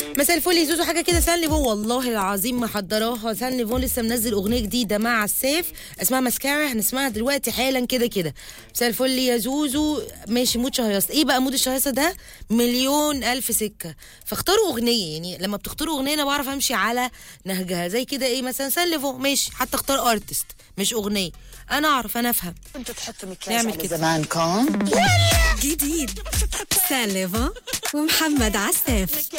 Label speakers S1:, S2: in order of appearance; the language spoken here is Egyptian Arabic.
S1: مساء الفل يا زوزو حاجه كده سان ليفون والله العظيم محضراها سان ليفون لسه منزل اغنيه جديده مع السيف اسمها ماسكارا هنسمعها دلوقتي حالا كده كده مساء الفل يا زوزو ماشي مود شهيصه ايه بقى مود الشهيصه ده مليون الف سكه فاختاروا اغنيه يعني لما بتختاروا اغنيه انا بعرف امشي على نهجها زي كده ايه مثلا سان ليفون ماشي حتى اختار ارتست مش اغنيه انا اعرف انا افهم
S2: كنتوا تحطوا مكياج
S1: نعمل
S2: على
S1: كده.
S2: زمانكم
S3: جديد سالفا ومحمد عساف